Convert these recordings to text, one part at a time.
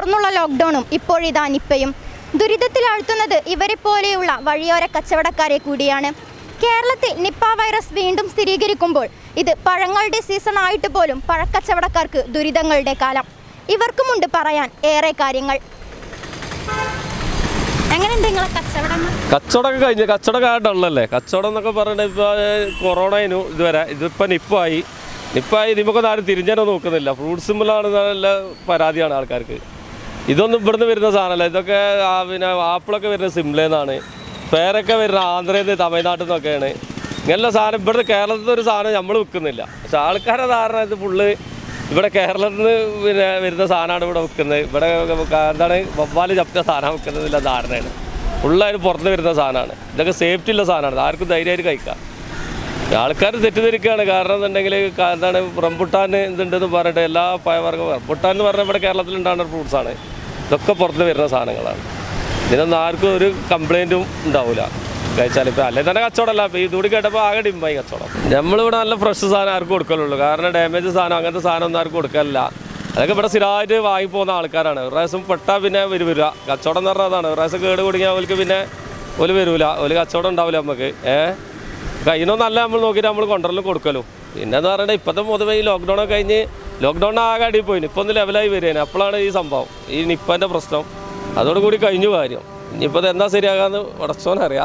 തുടർന്നുള്ള ലോക്ക്ഡൌണും ഇപ്പോഴിതാ നിപ്പയും ദുരിതത്തിലാഴ്ത്തുന്നത് ഇവരെ പോലെയുള്ള വഴിയോര കച്ചവടക്കാരെ കൂടിയാണ് കേരളത്തിൽ നിപ്പ വൈറസ് വീണ്ടും സ്ഥിരീകരിക്കുമ്പോൾ ഇത് പഴങ്ങളുടെ സീസൺ ആയിട്ട് പോലും പഴക്കച്ചവടക്കാർക്ക് ദുരിതങ്ങളുടെ കാലം ഇവർക്കുമുണ്ട് പറയാൻ ഏറെ കാര്യങ്ങൾ എങ്ങനെയുണ്ട് നിങ്ങളെ കച്ചവടങ്ങൾ കച്ചവടമൊക്കെ കഴിഞ്ഞ് കച്ചവടം കാട്ടുള്ളല്ലേ കച്ചവടം എന്നൊക്കെ പറഞ്ഞിട്ട് ഇപ്പോൾ കൊറോണയിനു ഇതുവരെ ഇതിപ്പോൾ നിപ്പായി നിപ്പായി ഇതിമൊക്കെ ആരും തിരിഞ്ഞാനോ നോക്കുന്നില്ല ഫ്രൂട്ട്സുമ്മിലാണ് നല്ല പരാതിയാണ് ആൾക്കാർക്ക് ഇതൊന്നും ഇവിടുന്ന് വരുന്ന സാധനമല്ല ഇതൊക്കെ ആ പിന്നെ ആപ്പിളൊക്കെ വരുന്നത് സിംലയിൽ പേരൊക്കെ വരുന്ന ആന്ധ്രയിൽ നിന്ന് തമിഴ്നാട്ടിൽ നിന്നൊക്കെയാണ് ഇങ്ങനെയുള്ള സാധനം ഇവിടുത്തെ കേരളത്തിൽ ഒരു സാധനം നമ്മൾ വിൽക്കുന്നില്ല പക്ഷെ ആൾക്കാരുടെ ധാരണ ഇത് ഫുള്ള് ഇവിടെ കേരളത്തിൽ നിന്ന് പിന്നെ വരുന്ന സാധനമാണ് ഇവിടെ വിൽക്കുന്നത് ഇവിടെ എന്താണ് വവ്വാല് ചപ്പിച്ച സാധനം വിൽക്കുന്നതില്ല ധാരണയാണ് ഫുള്ളായിട്ട് പുറത്ത് വരുന്ന സാധനമാണ് ഇതൊക്കെ സേഫ്റ്റി ഉള്ള സാധനമാണ് ആർക്കും ധൈര്യമായിട്ട് കഴിക്കാം ആൾക്കാർ തെറ്റിദ്ധരിക്കുകയാണ് കാരണം എന്നുണ്ടെങ്കിൽ ക- എന്താണ് റംബുട്ടാൻ എന്തുണ്ടെന്ന് പറഞ്ഞിട്ട് എല്ലാ പഴവർഗ്ഗ റംബുട്ടാൻ എന്ന് പറഞ്ഞാൽ ഇവിടെ കേരളത്തിൽ ഉണ്ടാകുന്ന ഫ്രൂട്ട്സ് ആണ് ഇതൊക്കെ പുറത്ത് വരുന്ന സാധനങ്ങളാണ് ഇതിനൊന്നും ആർക്കും ഒരു കംപ്ലൈൻറ്റും ഉണ്ടാവില്ല കഴിച്ചാൽ ഇപ്പോൾ അല്ലെങ്കിൽ തന്നെ കച്ചവടമല്ല ഇപ്പോൾ ഇതുകൂടി കേട്ടപ്പോൾ ആകെ ഡിമ്പായി കച്ചവടം നമ്മളിവിടെ നല്ല ഫ്രഷ് സാധനം ആർക്കും കൊടുക്കലുള്ളൂ കാരണം ഡാമേജ് സാധനം അങ്ങനത്തെ സാധനം ഒന്നും ആർക്കും കൊടുക്കലില്ല അതൊക്കെ ഇവിടെ സ്ഥിരമായിട്ട് വാങ്ങിപ്പോകുന്ന ആൾക്കാരാണ് ഒരു പ്രാവശ്യം പെട്ടാൽ പിന്നെ വരും വരിക കച്ചവടം എന്ന് പറഞ്ഞാൽ അതാണ് ഒരു പ്രാവശ്യം കേട് കുടുങ്ങിയാൽ അവർക്ക് പിന്നെ ഒരു വരൂല ഒരു കച്ചവടം ഉണ്ടാവില്ല നമുക്ക് ഏഹ് കയ്യിനൊന്നല്ല നമ്മൾ നോക്കിയിട്ട് നമ്മൾ കൊണ്ടുവരലും കൊടുക്കലും പിന്നെ എന്ന് പറഞ്ഞാൽ ഇപ്പോഴത്തെ പൊതുവെ ഈ ലോക്ക്ഡൗൺ ഒക്കെ കഴിഞ്ഞ് ലോക്ക്ഡൗൺ ആകെ അടി പോയി ഇപ്പം ഒന്ന് ലെവലായി വരികയാണ് അപ്പോഴാണ് ഈ സംഭവം ഈ നിപ്പൻ്റെ പ്രശ്നം അതോടുകൂടി കഴിഞ്ഞു കാര്യം ഇനിയിപ്പോൾ ഇത് എന്താ ശരിയാകാന്ന് ഉടച്ചോനറിയാം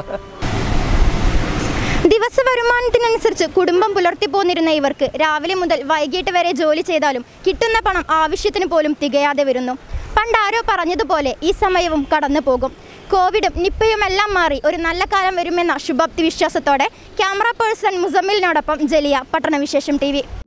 ദിവസ വരുമാനത്തിനനുസരിച്ച് കുടുംബം പുലർത്തി പോന്നിരുന്ന ഇവർക്ക് രാവിലെ മുതൽ വൈകിട്ട് വരെ ജോലി ചെയ്താലും കിട്ടുന്ന പണം ആവശ്യത്തിന് പോലും തികയാതെ വരുന്നു പണ്ട് ആരോ പറഞ്ഞതുപോലെ ഈ സമയവും കടന്നു പോകും കോവിഡും നിപ്പയും എല്ലാം മാറി ഒരു നല്ല കാലം വരുമെന്ന ശുഭാപ്തി വിശ്വാസത്തോടെ ക്യാമറ പേഴ്സൺ മുസമ്മിലിനോടൊപ്പം ജലിയ പട്ടണവിശേഷം ടി